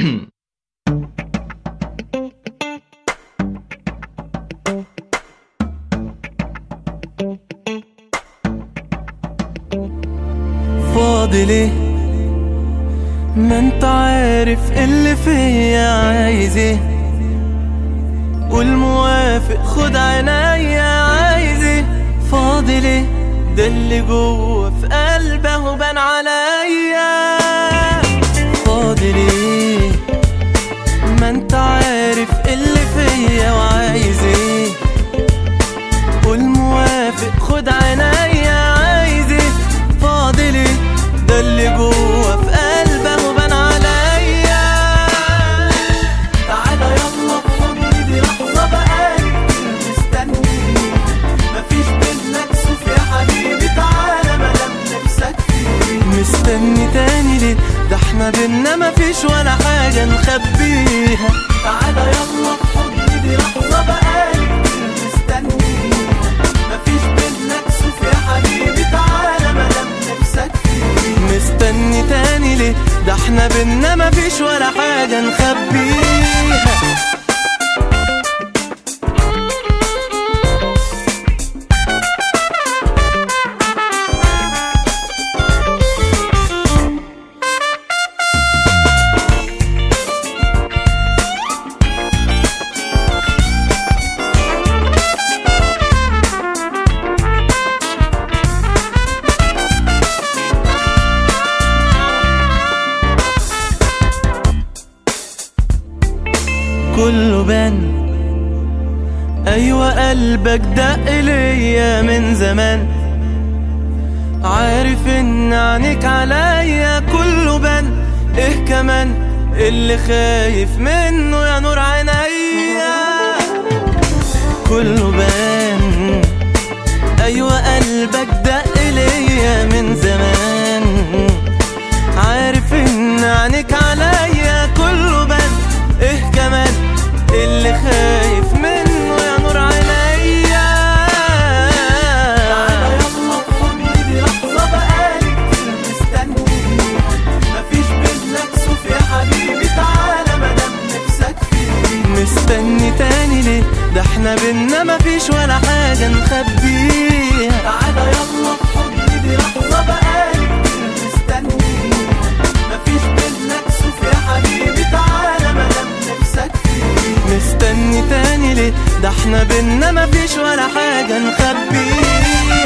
فاضي ليه ما انت عارف اللي فيا عايز ايه والموافق خد عينيا عايز ايه فاضي ليه ده اللي جوه في قلبه بان عليا فاضي ليه ما انت عارف اللي فيا وعايز ايه والموافق خد عينيا عايز ايه فاضي ليه ده اللي جوه في قلبه بان عليا تعالى يلا بحضني دي لحظة بقالي كتير مستني مفيش بينا كسوف يا حبيبي تعالى مادام نفسك فيه مستني تاني ليه ده احنا بينا مفيش ولا حاجة نخبيها تعالى يلا بحضني دي لحظة بقالي كتير مستني مفيش بينا كسوف يا حبيبي تعالى مادام نفسك فيه مستني تاني ليه ده احنا بينا مفيش ولا حاجة نخبيها كله بان ايوه قلبك دق ليا من زمان عارف ان عينيك عليا كله بان ايه كمان اللي خايف منه يا نور عينيا كله بان ايوه قلبك دق ليا من زمان عارف ان عينيك عليا كله بان ايه كمان اللي خايف منه يا نور عينيا تعالى يلا بحضني دي لحظة بقالي كتير مستني مفيش بينا كسوف يا حبيبي تعالى مادام نفسك فيه مستني تاني ليه ده احنا بينا مفيش ولا حاجة نخبيها تعالى يلا بحضني دي لحظة بقالي كتير مستني مفيش بينا كسوف يا حبيبي تعالى مادام نفسك فيه مستني تاني ليه ده احنا بينا مفيش ولا حاجة نخبيها